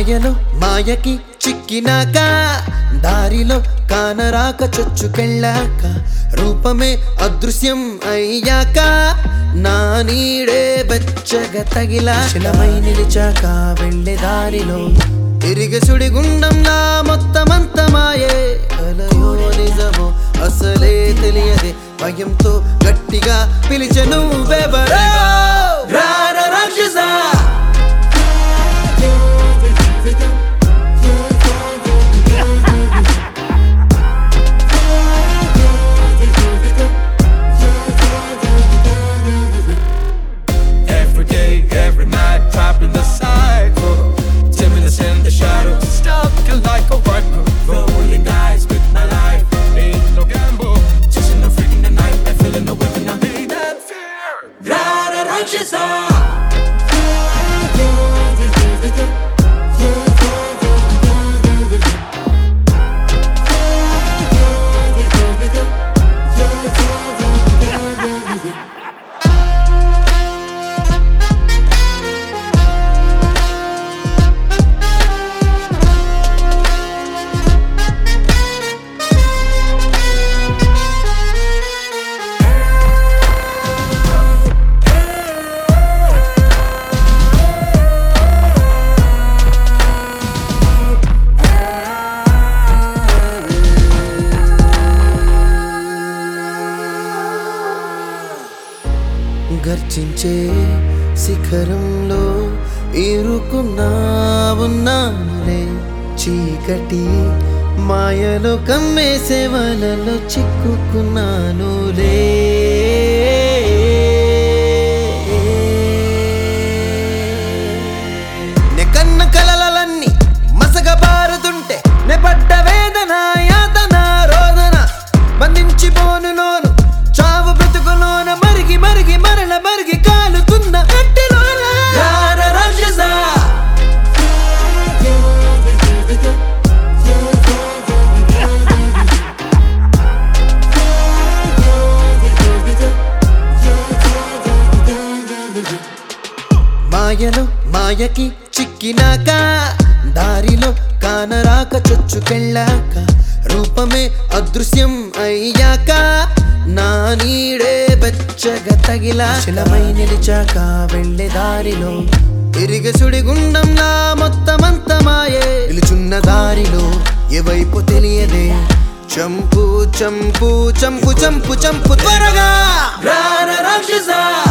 మాయలో మాయకి చిక్కినాక దారిలో కానరాక చొచ్చుకెళ్ళాక రూపమే అదృశ్యం అయ్యాక నా నీడే బెచ్చగా తగిలా శిలమై నిలిచాక వెళ్ళే దారిలో తిరిగి సుడిగుండంలా మొత్తమంత మాయే కలయో నిజమో అసలే తెలియదే భయంతో గట్టిగా పిలిచెను బెబరా రార రాక్షసా Every day, every night, trapped in the cycle. Timidness in the shadows, stuck like a viper. Rolling dice with my life, ain't no gamble. Chasing the freaking the night, and feeling the whip, and I made that fear. రార రాక్షసా గర్జించే శిఖరంలో ఇరుకున్నా ఉన్నానులే చీకటి మాయలో కమ్మేసే వలలో చిక్కుకున్నానులే నే కన్న కలలన్నీ మసగబారుతుంటే నే పడ్డ వేదన యాతన రోదన బంధించిపోను నోను చావు బ్రతుకులోన మరిగి మరిగి మరల మరిగి కాలుతున్న అట్టెలోన రార రాక్షస మాయలో మాయకి చిక్కినాక దారిలో కానరాక చొచ్చుకెళ్ళాక రూపమే అదృశ్యం అయ్యాక నా నీడే బెచ్చగా తగిలా శిలమై నిలిచాక వెళ్ళే దారిలో తిరిగి సుడిగుండంలా మొత్తమంత మాయే నిలుచున్న దారిలో ఏ వైపు తెలియదే చంపు చంపు చంపు చంపు చంపు త్వరగా రార రాక్షసా